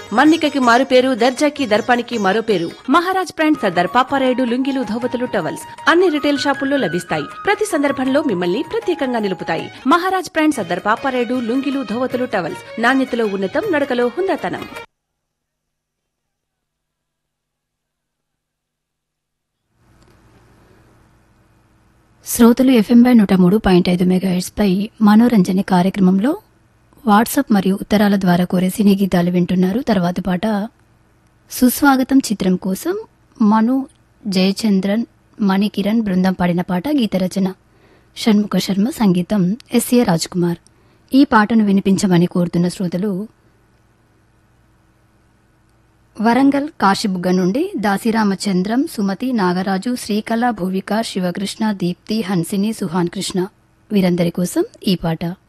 మన్నికకి మారు పేరు దర్జాకి దర్పానికి మరో పేరు మహారాజ్ బ్రాండ్ సర్దార్ పాపారాయుడు లుంగిలు ధోవతులు టవల్స్ అన్ని రిటైల్ షాపుల్లో లభిస్తాయి ప్రతి సందర్భంలో మిమ్మల్ని ప్రత్యేకంగా నిలుపుతాయి మహారాజ్ బ్రాండ్ సర్దార్ పాపారాయుడు లుంగిలు ధోవతులు టవల్స్ నాణ్యతలో ఉన్నతం నడకలో హుందాతనం శ్రోతలు ఎఫ్ఎం బై నూట మూడు పాయింట్ ఐదు పై మనోరంజని కార్యక్రమంలో వాట్సాప్ మరియు ఉత్తరాల ద్వారా కోరే సినీ గీతాలు వింటున్నారు తర్వాతి పాట సుస్వాగతం చిత్రం కోసం మను జయచంద్రన్ మణికిరణ్ బృందం పాడిన పాట గీత రచన షణ్ముఖ శర్మ సంగీతం ఎస్ఏ రాజ్ కుమార్ ఈ పాటను వినిపించమని కోరుతున్న శ్రోతలు వరంగల్ కాశీబుగ్గ నుండి దాసిరామచంద్రం సుమతి నాగరాజు శ్రీకళ భువిక శివకృష్ణ దీప్తి హన్సిని సుహాన్ కృష్ణ వీరందరి కోసం ఈ పాట